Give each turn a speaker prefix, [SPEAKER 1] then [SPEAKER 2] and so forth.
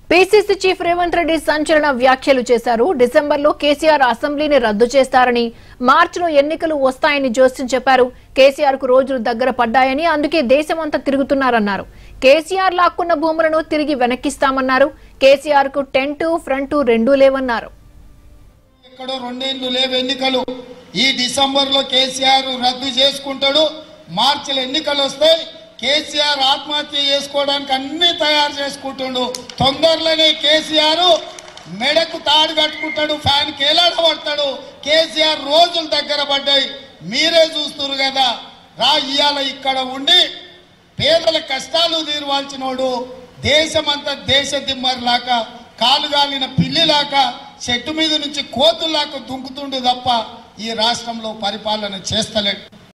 [SPEAKER 1] PCC chief Revanth Reddy సంచలన వ్యాఖ్యలు చేశారు డిసెంబర్లో కేసీఆర్ అసెంబ్లీని రద్దు చేస్తారని మార్చిలో ఎన్నికలు వస్తాయని జోస్యం చెప్పారు కేసీఆర్ కు రోజులు దగ్గర పడ్డాయని అందుకే దేశమంతా తిరుగుతున్నారన్నారు కేసీఆర్ లాక్కున్న భూములను తిరిగి వెనక్కిస్తామన్నారు కేసీఆర్ కు టెంట్ ఫ్రంట్ రెండూ లేవన్నారు
[SPEAKER 2] ఎక్కడో రెండేళ్లు లేవు ఎన్నికలు ఈ డిసెంబర్ లో కేసీఆర్ రద్దు చేసుకుంటాడు మార్చిలో ఎన్నికలు వస్తాయి కేసీఆర్ ఆత్మహత్య చేసుకోవడానికి అన్ని తయారు చేసుకుంటుండు తొందరలోనే కేసీఆర్ మెడకు తాడు కట్టుకుంటాడు ఫ్యాన్ కేలాడబడతాడు కేసీఆర్ రోజులు దగ్గర పడ్డాయి మీరే చూస్తున్నారు కదా రా ఇవాళ ఇక్కడ ఉండి పేదల కష్టాలు తీరవాల్సినోడు దేశమంతా దేశ దిమ్మరిలాగా కాలుగాలిన పిల్లిలాగా చెట్టు మీద నుంచి కోతుల్లాగా దుంకుతుండు తప్ప ఈ రాష్ట్రంలో పరిపాలన చేస్తలేడు